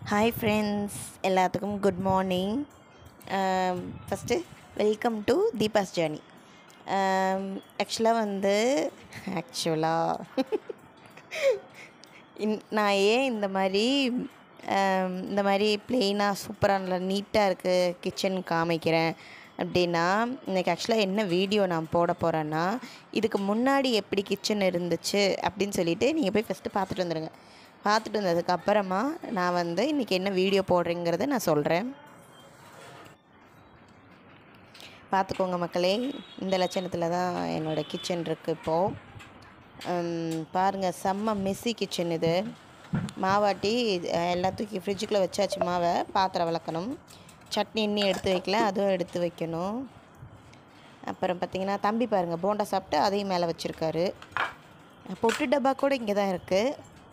hi friends எல்லாத்துக்கும் good morning first welcome to Deepa's journey ஆக்சுவலாக வந்து ஆக்சுவலாக இன் நான் ஏன் இந்த மாதிரி ஆம், இந்த மாதிரி ப்ளெயினாக சூப்பராக நல்லா நீட்டாக இருக்குது கிச்சன் காமிக்கிறேன் அப்படின்னா இன்றைக்கி ஆக்சுவலாக என்ன வீடியோ நான் போட போகிறேன்னா இதுக்கு முன்னாடி எப்படி கிச்சன் இருந்துச்சு அப்படின்னு சொல்லிட்டு நீங்கள் போய் ஃபஸ்ட்டு பார்த்துட்டு வந்துடுங்க பார்த்துட்டு வந்ததுக்கு அப்புறமா நான் வந்து இன்றைக்கி என்ன வீடியோ போடுறேங்கிறத நான் சொல்கிறேன் பார்த்துக்கோங்க மக்களே இந்த லட்சணத்தில் தான் என்னோடய கிச்சன் இருக்குது இப்போது பாருங்கள் செம்ம மெஸ்ஸி கிச்சன் இது மாவாட்டி அஹ், எல்லாத்துக்கும் ஃப்ரிட்ஜுக்குள்ளே வச்சாச்சு மாவை பாத்திரம் விளக்கணும் சட்னி இன்னும் எடுத்து வைக்கல அதுவும் எடுத்து வைக்கணும் அப்புறம் பார்த்தீங்கன்னா தம்பி பாருங்கள் போண்டா சாப்பிட்டு அதையும் மேலே வச்சுருக்காரு பொட்டு டப்பா கூட இங்கே தான் இருக்குது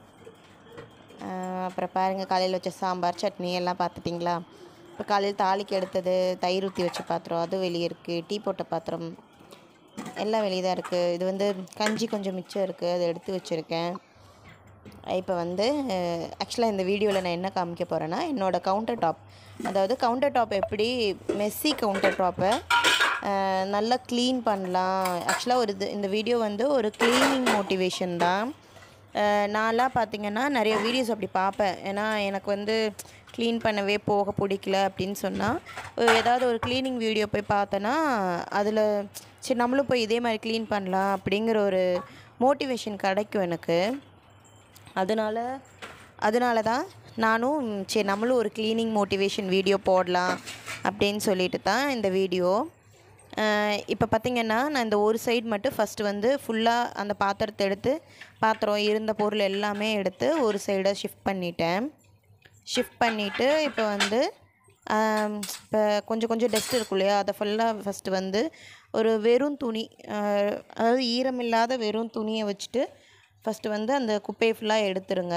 ஆஹ் அப்புறம் பாருங்கள் காலையில் வச்ச சாம்பார் சட்னி எல்லாம் பார்த்துட்டிங்களா இப்போ காலையில் தாளிக்கு எடுத்தது தயிர் ஊற்றி வச்ச பாத்திரம் அது வெளியே இருக்குது டீ போட்ட பாத்திரம் எல்லாம் வெளியே தான் இருக்குது இது வந்து கஞ்சி கொஞ்சம் மிச்சம் இருக்குது அதை எடுத்து வச்சுருக்கேன் இப்போ வந்து ஆக்சுவலாக இந்த வீடியோவில் நான் என்ன காமிக்க போகிறேன்னா என்னோடய கவுண்டர் டாப் அதாவது கவுண்டர் டாப் எப்படி மெஸ்ஸி கவுண்டர் டாப்பை நல்லா க்ளீன் பண்ணலாம் ஆக்சுவலாக ஒரு இது இந்த வீடியோ வந்து ஒரு க்ளீனிங் மோட்டிவேஷன் தான் அஹ் நான்லாம் பார்த்தீங்கன்னா நிறைய வீடியோஸ் அப்படி பார்ப்பேன் ஏன்னா எனக்கு வந்து க்ளீன் பண்ணவே போக பிடிக்கல அப்படின்னு சொன்னால் ஏதாவது ஒரு க்ளீனிங் வீடியோ போய் பார்த்தேன்னா அதில் சரி நம்மளும் போய் இதே மாதிரி க்ளீன் பண்ணலாம் அப்படிங்கிற ஒரு மோட்டிவேஷன் கிடைக்கும் எனக்கு அதனால அதனால தான் நானும் சரி நம்மளும் ஒரு க்ளீனிங் மோட்டிவேஷன் வீடியோ போடலாம் அப்படின்னு சொல்லிட்டு தான் இந்த வீடியோ இப்போ பார்த்திங்கன்னா நான் இந்த ஒரு சைடு மட்டும் ஃபஸ்ட்டு வந்து ஃபுல்லாக அந்த பாத்திரத்தை எடுத்து பாத்திரம் இருந்த பொருள் எல்லாமே எடுத்து ஒரு சைடை ஷிஃப்ட் பண்ணிட்டேன் ஷிஃப்ட் பண்ணிவிட்டு இப்போ வந்து இப்போ கொஞ்சம் கொஞ்சம் டஸ்ட் இருக்கும் இல்லையா அதை ஃபுல்லாக ஃபஸ்ட்டு வந்து ஒரு வெறும் துணி ஆஹ், அதாவது ஈரமில்லாத வெறும் துணியை வச்சுட்டு ஃபஸ்ட்டு வந்து அந்த குப்பையை ஃபுல்லாக எடுத்துருங்க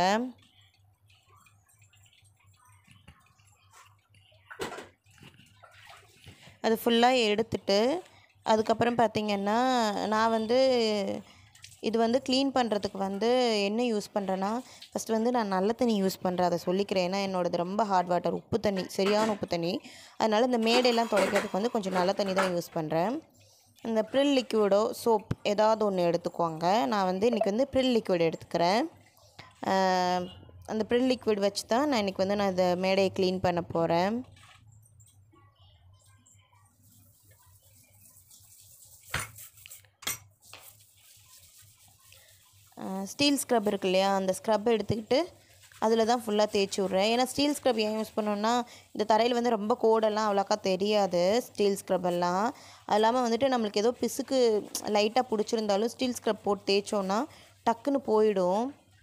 அது ஃபுல்லாக எடுத்துட்டு அதுக்கப்புறம் பார்த்திங்கன்னா நான் வந்து இது வந்து க்ளீன் பண்ணுறதுக்கு வந்து என்ன யூஸ் பண்ணுறேன்னா ஃபஸ்ட்டு வந்து நான் நல்ல தண்ணி யூஸ் பண்ணுறேன் அதை சொல்லிக்கிறேன் ஏன்னா என்னோடது ரொம்ப ஹார்ட் வாட்டர் உப்பு தண்ணி சரியான உப்பு தண்ணி அதனால் இந்த மேடையெல்லாம் துடைக்கிறதுக்கு வந்து கொஞ்சம் நல்ல தண்ணி தான் யூஸ் பண்ணுறேன் இந்த ப்ரில் லிக்விடோ சோப் ஏதாவது ஒன்று எடுத்துக்கோங்க நான் வந்து இன்றைக்கி வந்து ப்ரில் லிக்விட் எடுத்துக்கிறேன் ஆஹ் அந்த ப்ரில் லிக்விட் வச்சு தான் நான் இன்றைக்கி வந்து நான் இந்த மேடையை க்ளீன் பண்ண போகிறேன் ஸ்டீல் ஸ்க்ரப் இருக்கு இல்லையா அந்த ஸ்க்ரப் எடுத்துக்கிட்டு அதில் தான் ஃபுல்லாக தேய்ச்சி விட்றேன் ஏன்னா ஸ்டீல் ஸ்க்ரப் ஏன் யூஸ் பண்ணோன்னா இந்த தரையில் வந்து ரொம்ப கோடெல்லாம் அவ்வளோக்கா தெரியாது ஸ்டீல் ஸ்க்ரப் எல்லாம் அது இல்லாமல் வந்துட்டு நம்மளுக்கு ஏதோ பிசுக்கு லைட்டாக பிடிச்சிருந்தாலும் ஸ்டீல் ஸ்க்ரப் போட்டு தேய்ச்சோன்னா டக்குன்னு போயிடும்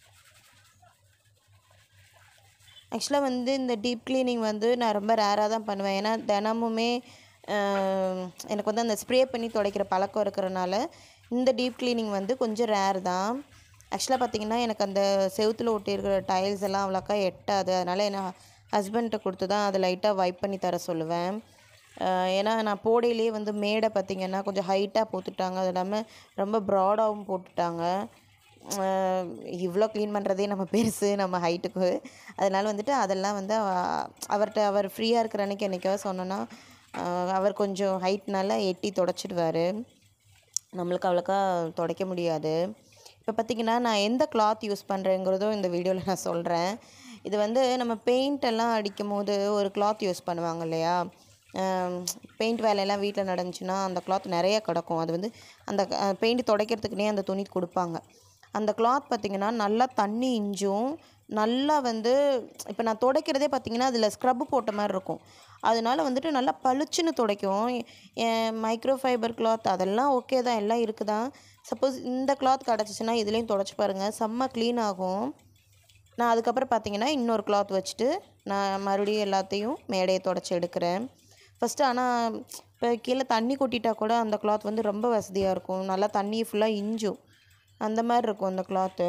ஆக்சுவலாக வந்து இந்த டீப் க்ளீனிங் வந்து நான் ரொம்ப ரேராக தான் பண்ணுவேன் ஏன்னா தினமுமே ஆஹ், எனக்கு வந்து அந்த ஸ்ப்ரே பண்ணி துடைக்கிற பழக்கம் இருக்கிறனால இந்த டீப் க்ளீனிங் வந்து கொஞ்சம் ரேர் தான் ஆக்சுவலாக பார்த்தீங்கன்னா எனக்கு அந்த செவுத்தில் ஒட்டியிருக்கிற டைல்ஸ் எல்லாம் அவ்வளோக்கா எட்டாது அதனால் என்ன ஹஸ்பண்ட்டை கொடுத்து தான் அதை லைட்டாக வைப் பண்ணி தர சொல்லுவேன் ஆஹ், ஏன்னா நான் போடையிலே வந்து மேடை பார்த்திங்கன்னா கொஞ்சம் ஹைட்டாக போட்டுட்டாங்க அது இல்லாமல் ரொம்ப ப்ராடாகவும் போட்டுட்டாங்க ஆஹ் இவ்வளோ க்ளீன் பண்ணுறதே நம்ம பெருசு நம்ம ஹைட்டுக்கு அதனால் வந்துட்டு அதெல்லாம் வந்து அவ- அவர்கிட்ட அவர் ஃப்ரீயாக இருக்கிற அன்னைக்கு என்றைக்காவது சொன்னோன்னா ஆஹ் அவர் கொஞ்சம் ஹைட்னால எட்டி தொடச்சிடுவார் நம்மளுக்கு அவ்வளோக்கா துடைக்க முடியாது இப்போ பார்த்திங்கன்னா நான் எந்த கிளாத் யூஸ் பண்ணுறேங்கிறதும் இந்த வீடியோவில் நான் சொல்கிறேன் இது வந்து நம்ம பெயிண்ட் எல்லாம் அடிக்கும் போது ஒரு கிளாத் யூஸ் பண்ணுவாங்க இல்லையா பெயிண்ட் வேலையெல்லாம் வீட்டில் நடந்துச்சுன்னா அந்த கிளாத் நிறைய கிடக்கும் அது வந்து அந்த பெயிண்ட் துடைக்கிறதுக்குனே அந்த துணி கொடுப்பாங்க அந்த கிளாத் பார்த்திங்கன்னா நல்லா தண்ணி இஞ்சும் நல்லா வந்து இப்போ நான் துடைக்கிறதே பார்த்திங்கன்னா அதில் ஸ்க்ரப் போட்ட மாதிரி இருக்கும் அதனால வந்துட்டு நல்லா பளிச்சுன்னு துடைக்கும் என் மைக்ரோ ஃபைபர் கிளாத் அதெல்லாம் ஓகே தான் எல்லாம் இருக்குதான் சப்போஸ் இந்த கிளாத் கிடச்சிச்சின்னா இதுலேயும் துடைச்சி பாருங்கள் செம்ம க்ளீன் ஆகும் நான் அதுக்கப்புறம் பார்த்தீங்கன்னா இன்னொரு கிளாத் வச்சுட்டு நான் மறுபடியும் எல்லாத்தையும் மேடையை தொடச்சி எடுக்கிறேன் ஃபஸ்ட்டு ஆனால் இப்போ கீழே தண்ணி கொட்டிட்டா கூட அந்த கிளாத் வந்து ரொம்ப வசதியாக இருக்கும் நல்லா தண்ணி ஃபுல்லாக இஞ்சும் அந்த மாதிரி இருக்கும் அந்த கிளாத்து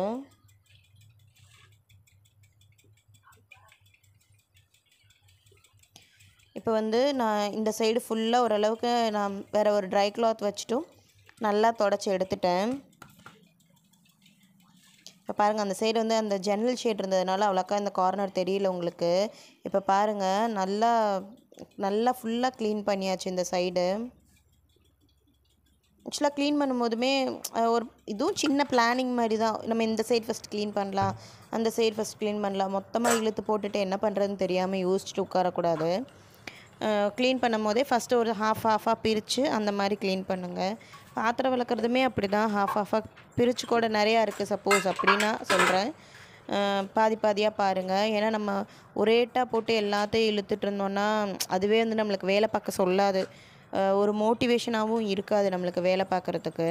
இப்போ வந்து நான் இந்த சைடு ஃபுல்லாக ஓரளவுக்கு நான் வேறு ஒரு ட்ரை கிளாத் வச்சுட்டும் நல்லா தொடச்சி எடுத்துட்டேன் இப்போ இப்போ பாருங்கள் அந்த சைடு வந்து அந்த ஜன்னல் ஷேட் இருந்ததுனால அவ்வளோக்கா இந்த கார்னர் தெரியல உங்களுக்கு இப்போ பாருங்கள் நல்லா நல்லா ஃபுல்லாக க்ளீன் பண்ணியாச்சு இந்த சைடு ஆக்சுவலாக க்ளீன் பண்ணும்போதுமே அஹ், ஒரு இதுவும் சின்ன பிளானிங் மாதிரி தான் நம்ம இந்த சைடு ஃபஸ்ட் க்ளீன் பண்ணலாம் அந்த சைடு ஃபஸ்ட் க்ளீன் பண்ணலாம் மொத்தமாக இழுத்து போட்டுட்டு என்ன பண்ணுறதுன்னு தெரியாமல் யோசிச்சுட்டு உட்காரக்கூடாது க்ளீன் பண்ணும் போதே ஃபஸ்ட்டு ஒரு ஹாஃப் ஹாஃபாக பிரித்து அந்த மாதிரி க்ளீன் பண்ணுங்கள் பாத்திரம் விளக்குறதுமே அப்படி தான் ஹாஃப் ஹாஃபாக பிரித்து கூட நிறையா இருக்குது சப்போஸ் அப்படின்னா சொல்கிறேன் பாதி பாதியாக பாருங்கள் ஏன்னா நம்ம ஒரேட்டாக போட்டு எல்லாத்தையும் இழுத்துட்டு இருந்தோன்னா அதுவே வந்து நம்மளுக்கு வேலை பார்க்க சொல்லாது அஹ் ஒரு மோட்டிவேஷனாகவும் இருக்காது நம்மளுக்கு வேலை பார்க்குறதுக்கு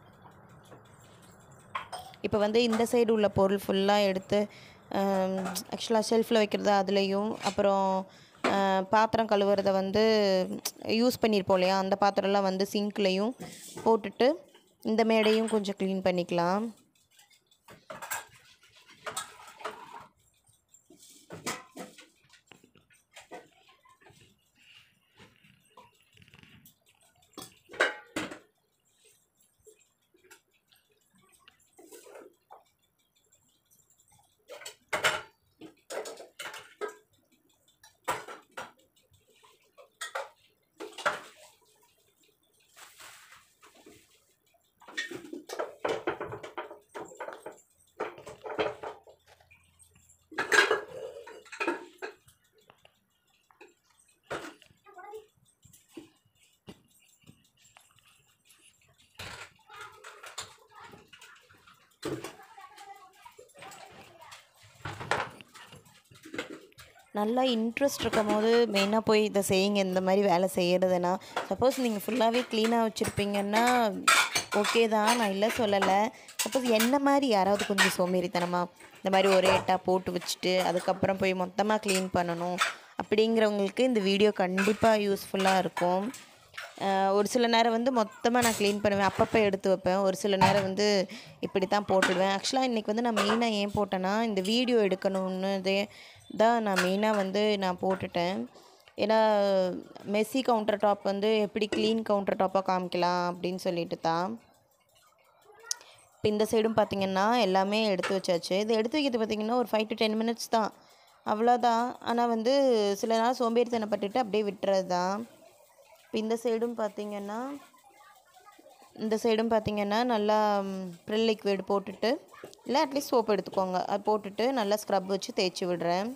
இப்போ வந்து இந்த சைடு உள்ள பொருள் ஃபுல்லாக எடுத்து ஆக்சுவலாக ஷெல்ஃபில் வைக்கிறது அதுலேயும் அப்புறம் அஹ், பாத்திரம் கழுவுறத வந்து யூஸ் பண்ணியிருப்போம் இல்லையா அந்த பாத்திரம்லாம் வந்து சிங்க்லேயும் போட்டுட்டு இந்த மேடையும் கொஞ்சம் க்ளீன் பண்ணிக்கலாம் நல்லா இன்ட்ரெஸ்ட் இருக்கும் போது மெயினாக போய் இதை செய்யுங்க இந்த மாதிரி வேலை செய்கிறதுனா சப்போஸ் நீங்கள் ஃபுல்லாகவே க்ளீனாக வச்சுருப்பீங்கன்னா ஓகே தான் நான் இல்லை சொல்லலை சப்போஸ் என்ன மாதிரி யாராவது கொஞ்சம் சோம்பேறித்தனமாக இந்த மாதிரி ஒரே எட்டாக போட்டு வச்சுட்டு அதுக்கப்புறம் போய் மொத்தமாக க்ளீன் பண்ணணும் அப்படிங்கிறவங்களுக்கு இந்த வீடியோ கண்டிப்பாக யூஸ்ஃபுல்லாக இருக்கும் அஹ் ஒரு சில நேரம் வந்து மொத்தமாக நான் க்ளீன் பண்ணுவேன் அப்பப்போ எடுத்து வைப்பேன் ஒரு சில நேரம் வந்து இப்படி தான் போட்டுடுவேன் ஆக்சுவலாக இன்றைக்கி வந்து நான் மெயினாக ஏன் போட்டேன்னா இந்த வீடியோ எடுக்கணும்னு இதே தான் நான் மெயினாக வந்து நான் போட்டுட்டேன் ஏன்னா மெஸ்ஸி கவுண்டர் டாப் வந்து எப்படி க்ளீன் கவுண்டர் டாப்பாக காமிக்கலாம் அப்படின்னு சொல்லிட்டு தான் இப்போ இந்த சைடும் பார்த்தீங்கன்னா எல்லாமே எடுத்து வச்சாச்சு இது எடுத்து வைக்கிறது பார்த்தீங்கன்னா ஒரு ஃபைவ் டு டென் மினிட்ஸ் தான் அவ்வளோதான் ஆனால் வந்து சில நாள் சோம்பேறித்தனப்பட்டுட்டு அப்படியே விட்டுறது தான் இப்போ இந்த சைடும் பார்த்தீங்கன்னா இந்த சைடும் பார்த்தீங்கன்னா நல்லா ப்ரில் லிக்விட் போட்டுட்டு இல்லை அட்லீஸ்ட் சோப் எடுத்துக்கோங்க அது போட்டுட்டு நல்லா ஸ்க்ரப் வச்சு தேய்ச்சி விடுறேன்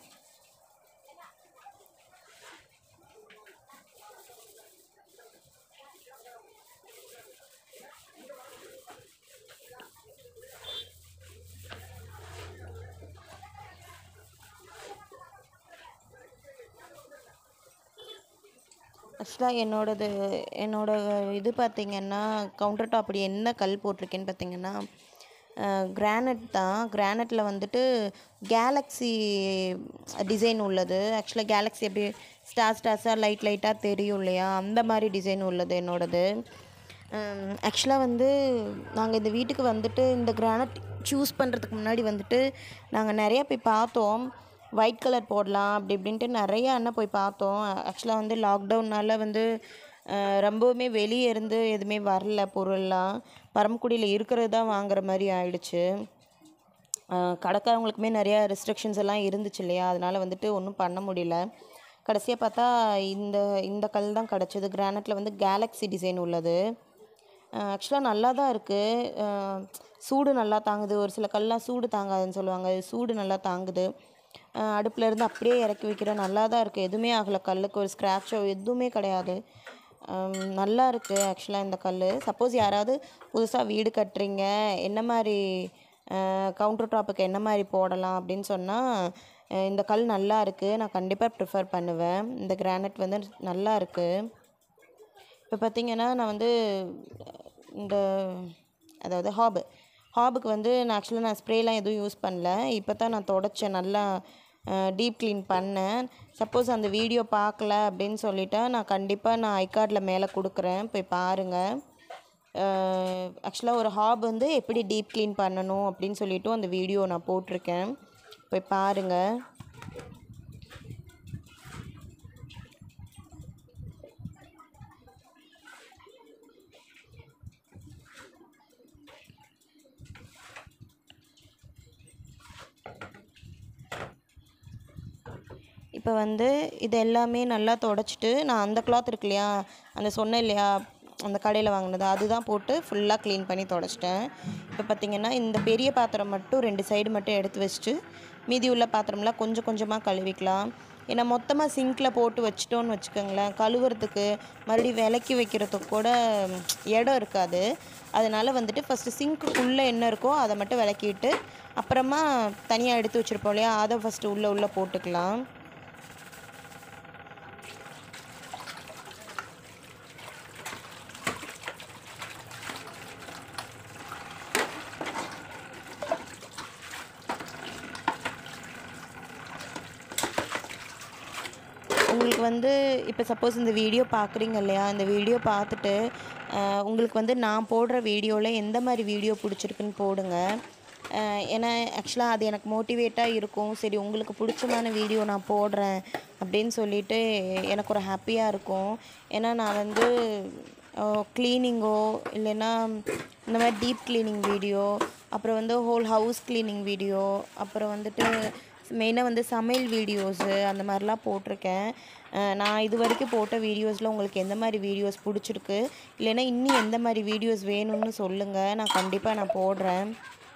ஆக்சுவலாக என்னோடது என்னோட இது பார்த்தீங்கன்னா கவுண்டர் டாப் அப்படி என்ன கல் போட்டிருக்கேன்னு பார்த்தீங்கன்னா கிரானைட் தான் கிரானைட்டில் வந்துட்டு கேலக்ஸி டிசைன் உள்ளது ஆக்சுவலாக கேலக்ஸி எப்படி ஸ்டார் ஸ்டார்ஸாக லைட் லைட்டாக தெரியும் இல்லையா அந்த மாதிரி டிசைன் உள்ளது என்னோடது ஆக்சுவலாக வந்து நாங்கள் இந்த வீட்டுக்கு வந்துட்டு இந்த கிரானைட் சூஸ் பண்ணுறதுக்கு முன்னாடி வந்துட்டு நாங்கள் நிறையா போய் பார்த்தோம் ஒயிட் கலர் போடலாம் அப்படி இப்படின்ட்டு நிறைய அண்ணன் போய் பார்த்தோம் ஆக்சுவலாக வந்து லாக்டவுன்னால வந்து அஹ், ரொம்பவுமே வெளியே இருந்து எதுவுமே வரல பொருள்லாம் பரமக்குடியில் இருக்கிறது தான் வாங்குற மாதிரி ஆயிடுச்சு அஹ், கடைக்காரங்களுக்குமே நிறையா ரெஸ்ட்ரிக்ஷன்ஸ் எல்லாம் இருந்துச்சு இல்லையா அதனால் வந்துட்டு ஒன்றும் பண்ண முடியல கடைசியாக பார்த்தா இந்த இந்த கல் தான் கிடச்சிது கிரானைட்டில் வந்து கேலக்ஸி டிசைன் உள்ளது ஆக்சுவலாக நல்லா தான் இருக்குது சூடு நல்லா தாங்குது ஒரு சில கல்லாம் சூடு தாங்காதுன்னு சொல்லுவாங்க இது சூடு நல்லா தாங்குது அடுப்பில் இருந்து அப்படியே இறக்கி வைக்கிறேன் நல்லா தான் இருக்குது எதுவுமே ஆகலை கல்லுக்கு ஒரு ஸ்க்ராட்சோ எதுவுமே கிடையாது ஆம், நல்லா இருக்குது ஆக்சுவலாக இந்த கல் சப்போஸ் யாராவது புதுசாக வீடு கட்டுறீங்க என்ன மாதிரி கவுண்டர் டாப்புக்கு என்ன மாதிரி போடலாம் அப்படின்னு சொன்னால் இந்த கல் நல்லா இருக்குது நான் கண்டிப்பாக ப்ரிஃபர் பண்ணுவேன் இந்த கிரானைட் வந்து நல்லா இருக்குது இப்போ பார்த்தீங்கன்னா நான் வந்து இந்த அதாவது ஹாபு ஹாபுக்கு வந்து நான் ஆக்சுவலாக நான் ஸ்ப்ரேலாம் எதுவும் யூஸ் பண்ணல இப்போ தான் நான் தொடச்சேன் நல்லா டீப் க்ளீன் பண்ணேன் சப்போஸ் அந்த வீடியோ பார்க்கல அப்படின்னு சொல்லிட்டா நான் கண்டிப்பாக நான் ஐகார்டில் மேலே கொடுக்குறேன் போய் பாருங்கள் ஆக்சுவலாக ஒரு ஹாப் வந்து எப்படி டீப் க்ளீன் பண்ணணும் அப்படின்னு சொல்லிட்டு அந்த வீடியோ நான் போட்டிருக்கேன் போய் பாருங்கள் இப்போ வந்து இது எல்லாமே நல்லா தொடச்சிட்டு நான் அந்த கிளாத் இருக்கு இல்லையா அந்த சொன்னேன் இல்லையா அந்த கடையில் வாங்கினது அதுதான் போட்டு ஃபுல்லாக க்ளீன் பண்ணி தொடச்சிட்டேன் இப்போ பார்த்திங்கன்னா இந்த பெரிய பாத்திரம் மட்டும் ரெண்டு சைடு மட்டும் எடுத்து வச்சுட்டு மீதி உள்ள பாத்திரம்லாம் கொஞ்சம் கொஞ்சமாக கழுவிக்கலாம் ஏன்னா மொத்தமாக சிங்கில் போட்டு வச்சிட்டோன்னு வச்சுக்கோங்களேன் கழுவுறதுக்கு மறுபடியும் விலக்கி வைக்கிறதுக்கு கூட இடம் இருக்காது அதனால் வந்துட்டு ஃபஸ்ட்டு சிங்க்குள்ளே என்ன இருக்கோ அதை மட்டும் விளக்கிட்டு அப்புறமா தனியாக எடுத்து வச்சுருப்போம் இல்லையா அதை ஃபஸ்ட்டு உள்ளே உள்ளே போட்டுக்கலாம் உங்களுக்கு வந்து இப்போ சப்போஸ் இந்த வீடியோ பார்க்குறீங்க இல்லையா இந்த வீடியோ பார்த்துட்டு அஹ், உங்களுக்கு வந்து நான் போடுற வீடியோவில் எந்த மாதிரி வீடியோ பிடிச்சிருக்குன்னு போடுங்க அஹ், ஏன்னா ஆக்சுவலாக அது எனக்கு மோட்டிவேட்டாக இருக்கும் சரி உங்களுக்கு பிடிச்சமான வீடியோ நான் போடுறேன் அப்படின்னு சொல்லிட்டு எனக்கு ஒரு ஹாப்பியாக இருக்கும் ஏன்னா நான் வந்து க்ளீனிங்கோ இல்லைன்னா இந்த மாதிரி டீப் க்ளீனிங் வீடியோ அப்புறம் வந்து ஹோல் ஹவுஸ் க்ளீனிங் வீடியோ அப்புறம் வந்துட்டு மெயினாக வந்து சமையல் வீடியோஸு அந்த மாதிரிலாம் போட்டிருக்கேன் அஹ் நான் இது வரைக்கும் போட்ட வீடியோஸில் உங்களுக்கு எந்த மாதிரி வீடியோஸ் பிடிச்சிருக்கு இல்லைன்னா இன்னும் எந்த மாதிரி வீடியோஸ் வேணும்னு சொல்லுங்கள் நான் கண்டிப்பாக நான் போடுறேன்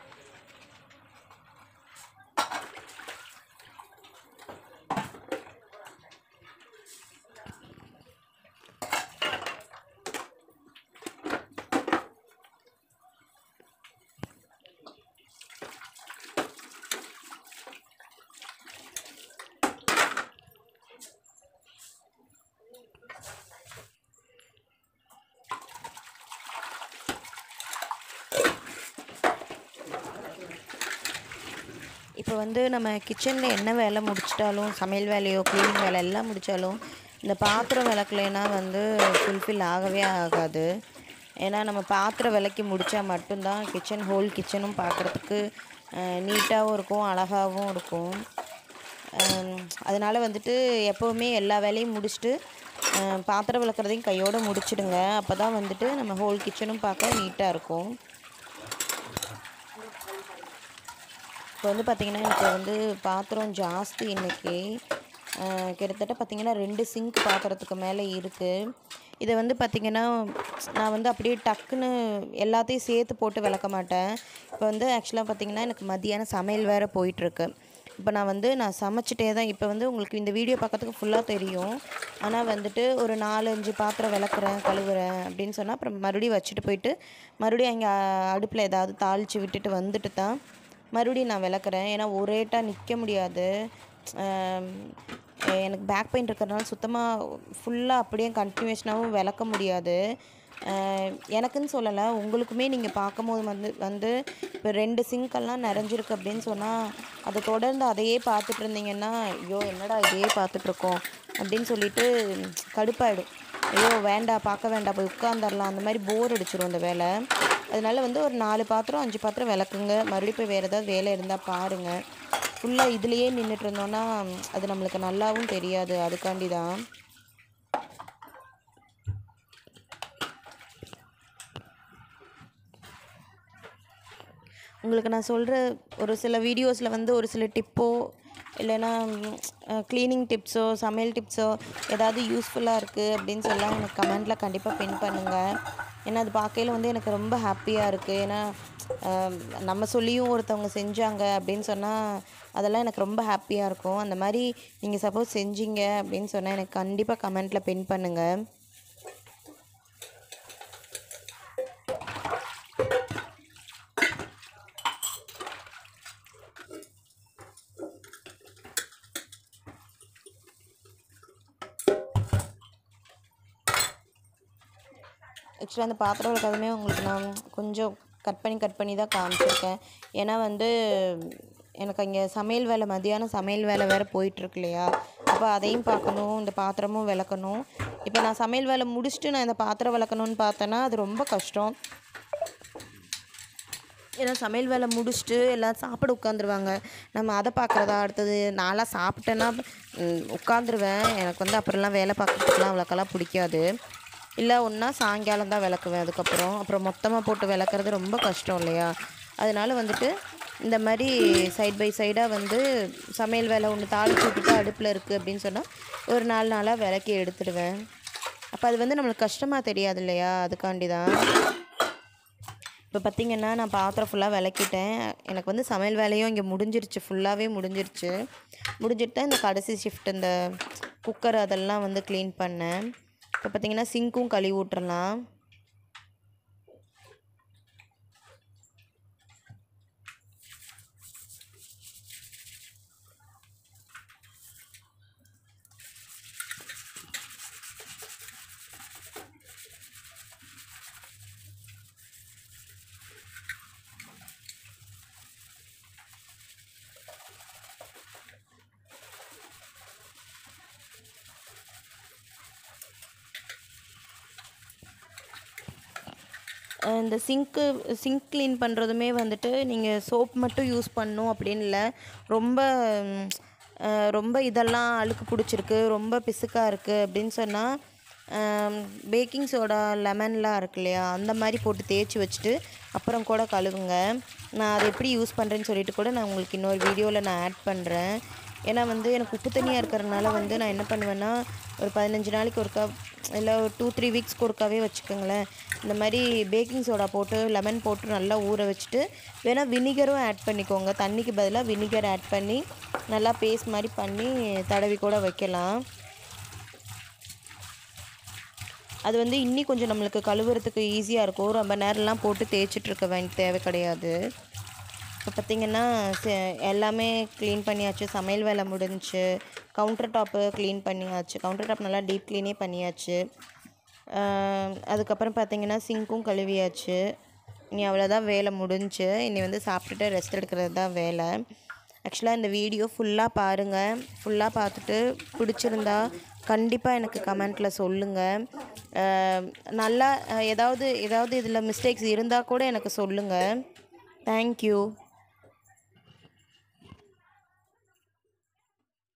இப்போ வந்து நம்ம கிச்சனில் என்ன வேலை முடிச்சிட்டாலும் சமையல் வேலையோ க்ளீனிங் வேலை எல்லாம் முடித்தாலும் இந்த பாத்திரம் விளக்கலைன்னா வந்து ஃபுல்ஃபில் ஆகவே ஆகாது ஏன்னா நம்ம பாத்திரம் விளக்கி முடித்தா மட்டும்தான் கிச்சன் ஹோல் கிச்சனும் பார்க்குறதுக்கு நீட்டாகவும் இருக்கும் அழகாகவும் இருக்கும் அதனால் வந்துட்டு எப்போவுமே எல்லா வேலையும் முடிச்சுட்டு அஹ், பாத்திரம் விளக்குறதையும் கையோடு முடிச்சிடுங்க அப்போ தான் வந்துட்டு நம்ம ஹோல் கிச்சனும் பார்க்க நீட்டாக இருக்கும் இப்போ வந்து பார்த்திங்கன்னா எனக்கு வந்து பாத்திரம் ஜாஸ்தி இன்னைக்கு அஹ் கிட்டத்தட்ட பார்த்திங்கன்னா ரெண்டு சிங்க் பாத்திரத்துக்கு மேலே இருக்குது இதை வந்து பார்த்திங்கன்னா நான் வந்து அப்படியே டக்குன்னு எல்லாத்தையும் சேர்த்து போட்டு விளக்க மாட்டேன் இப்போ வந்து ஆக்சுவலாக பார்த்திங்கன்னா எனக்கு மதியானம் சமையல் வேறு போயிட்டுருக்கு இப்போ நான் வந்து நான் சமைச்சிட்டே தான் இப்போ வந்து உங்களுக்கு இந்த வீடியோ பார்க்கறதுக்கு ஃபுல்லாக தெரியும் ஆனால் வந்துட்டு ஒரு நாலு அஞ்சு பாத்திரம் விளக்குறேன் கழுவுறேன் அப்படின்னு சொன்னால் அப்புறம் மறுபடியும் வச்சுட்டு போயிட்டு மறுபடியும் அங்கே அடுப்பில் ஏதாவது தாளித்து விட்டுட்டு வந்துட்டு தான் மறுபடியும் நான் விளக்குறேன் ஏன்னா ஒரேட்டாக நிற்க முடியாது ஆம், எனக்கு பேக் பெயின் இருக்கிறதுனால சுத்தமாக ஃபுல்லாக அப்படியே கண்டினியூஷனாகவும் விளக்க முடியாது ஆஹ், எனக்குன்னு சொல்லலை உங்களுக்குமே நீங்கள் பார்க்கும்போது வந்து வந்து இப்போ ரெண்டு சிங்கெல்லாம் நிறைஞ்சிருக்கு அப்படின்னு சொன்னால் அதை தொடர்ந்து அதையே பார்த்துட்டு இருந்தீங்கன்னா ஐயோ என்னடா இதையே பார்த்துட்ருக்கோம் அப்படின்னு சொல்லிட்டு கடுப்பாயிடும் ஐயோ வேண்டாம் பார்க்க வேண்டாம் போய் உட்காந்துடலாம் அந்த மாதிரி போர் அடிச்சிரும் அந்த வேலை அதனால வந்து ஒரு நாலு பாத்திரம் அஞ்சு பாத்திரம் விளக்குங்க மறுபடியும் போய் வேறு ஏதாவது வேலை இருந்தால் பாருங்கள் ஃபுல்லாக இதுலேயே நின்றுட்டு இருந்தோன்னா அது நம்மளுக்கு நல்லாவும் தெரியாது அதுக்காண்டி தான் உங்களுக்கு நான் சொல்கிற ஒரு சில வீடியோஸில் வந்து ஒரு சில டிப்போ இல்லைன்னா க்ளீனிங் டிப்ஸோ சமையல் டிப்ஸோ ஏதாவது யூஸ்ஃபுல்லாக இருக்குது அப்படின்னு சொல்ல எனக்கு கமெண்ட்டில் கண்டிப்பாக பின் பண்ணுங்கள் ஏன்னா அது பார்க்கையில வந்து எனக்கு ரொம்ப ஹாப்பியாக இருக்குது ஏன்னா ஆம், நம்ம சொல்லியும் ஒருத்தவங்க செஞ்சாங்க அப்படின்னு சொன்னால் அதெல்லாம் எனக்கு ரொம்ப ஹாப்பியாக இருக்கும் அந்த மாதிரி நீங்கள் சப்போஸ் செஞ்சீங்க அப்படின்னு சொன்னால் எனக்கு கண்டிப்பாக கமெண்ட்டில் பின் பண்ணுங்கள் ஆக்சுவலாக அந்த பாத்திரம் விளக்கதுமே உங்களுக்கு நான் கொஞ்சம் கட் பண்ணி கட் பண்ணி தான் காமிச்சிருக்கேன் ஏன்னா வந்து எனக்கு அங்கே சமையல் வேலை மதியானம் சமையல் வேலை வேறு போயிட்டுருக்கு இல்லையா அப்போ அதையும் பார்க்கணும் இந்த பாத்திரமும் விளக்கணும் இப்போ நான் சமையல் வேலை முடிச்சுட்டு நான் இந்த பாத்திரம் விளக்கணும்னு பார்த்தேன்னா அது ரொம்ப கஷ்டம் ஏன்னா சமையல் வேலை முடிச்சுட்டு எல்லாம் சாப்பிட உட்காந்துருவாங்க நம்ம அதை பார்க்குறதா அடுத்தது நான்லாம் சாப்பிட்டேன்னா ம், உட்காந்துருவேன் எனக்கு வந்து அப்புறம்லாம் வேலை பார்க்குறதுக்குலாம் அவ்வளோக்கெல்லாம் பிடிக்காது இல்லை ஒன்றா சாயங்காலம் தான் விளக்குவேன் அதுக்கப்புறம் அப்புறம் மொத்தமாக போட்டு விளக்குறது ரொம்ப கஷ்டம் இல்லையா அதனால வந்துட்டு இந்த மாதிரி சைட் பை சைடாக வந்து சமையல் வேலை ஒன்று தாளிச்சு விட்டுட்டு அடுப்பில் இருக்குது அப்படின்னு சொன்னால் ஒரு நாலு நாளாக விளக்கி எடுத்துடுவேன் அப்போ அது வந்து நம்மளுக்கு கஷ்டமாக தெரியாது இல்லையா அதுக்காண்டி தான் இப்போ பார்த்திங்கன்னா நான் பாத்திரம் ஃபுல்லாக விளக்கிட்டேன் எனக்கு வந்து சமையல் வேலையும் இங்கே முடிஞ்சிருச்சு ஃபுல்லாகவே முடிஞ்சிருச்சு முடிஞ்சிட்டு தான் இந்த கடைசி ஷிஃப்ட் இந்த குக்கர் அதெல்லாம் வந்து க்ளீன் பண்ணேன் இப்போ பார்த்திங்கன்னா சிங்க்கும் கழுவி விட்டுறலாம் அஹ் இந்த சிங்க்கு சிங்க் க்ளீன் பண்ணுறதுமே வந்துட்டு நீங்கள் சோப் மட்டும் யூஸ் பண்ணணும் அப்படின்னு இல்லை ரொம்ப ம், அஹ் ரொம்ப இதெல்லாம் அழுக்கு பிடிச்சிருக்கு ரொம்ப பிசுக்காக இருக்குது அப்படின்னு சொன்னால் பேக்கிங் சோடா லெமன்லாம் இருக்கு இல்லையா அந்த மாதிரி போட்டு தேய்ச்சி வச்சுட்டு அப்புறம் கூட கழுவுங்க நான் அதை எப்படி யூஸ் பண்ணுறேன்னு சொல்லிட்டு கூட நான் உங்களுக்கு இன்னொரு வீடியோவில் நான் ஆட் பண்ணுறேன் ஏன்னா வந்து எனக்கு உப்பு தண்ணியாக இருக்கிறதுனால வந்து நான் என்ன பண்ணுவேன்னா ஒரு பதினஞ்சு நாளைக்கு ஒருக்கா இல்லை ஒரு டூ த்ரீ வீக்ஸ்க்கு ஒருக்காவே வச்சுக்கோங்களேன் இந்த மாதிரி பேக்கிங் சோடா போட்டு லெமன் போட்டு நல்லா ஊற வச்சுட்டு வேணால் வினிகரும் ஆட் பண்ணிக்கோங்க தண்ணிக்கு பதிலாக வினிகர் ஆட் பண்ணி நல்லா பேஸ்ட் மாதிரி பண்ணி தடவி கூட வைக்கலாம் அது வந்து இன்னி கொஞ்சம் நம்மளுக்கு கழுவுறதுக்கு ஈஸியாக இருக்கும் ரொம்ப நேரம்லாம் போட்டு தேய்ச்சிட்டு இருக்க வேண்டிய தேவை கிடையாது இப்போ பார்த்திங்கன்னா ச- எல்லாமே க்ளீன் பண்ணியாச்சு சமையல் வேலை முடிஞ்சுச்சு கவுண்டர் டாப்பு க்ளீன் பண்ணியாச்சு கவுண்டர் டாப் நல்லா டீப் க்ளீனே பண்ணியாச்சு ஆஹ் அதுக்கப்புறம் பார்த்திங்கன்னா சிங்க்கும் கழுவியாச்சு இனி அவ்வளோதான் வேலை முடிஞ்சுச்சு இனி வந்து சாப்பிட்டுட்டு ரெஸ்ட் எடுக்கிறது தான் வேலை ஆக்சுவலாக இந்த வீடியோ ஃபுல்லாக பாருங்கள் ஃபுல்லாக பார்த்துட்டு பிடிச்சிருந்தா கண்டிப்பாக எனக்கு கமெண்ட்டில் சொல்லுங்கள் நல்லா அஹ் ஏதாவது ஏதாவது இதில் மிஸ்டேக்ஸ் இருந்தால் கூட எனக்கு சொல்லுங்கள் தேங்க்யூ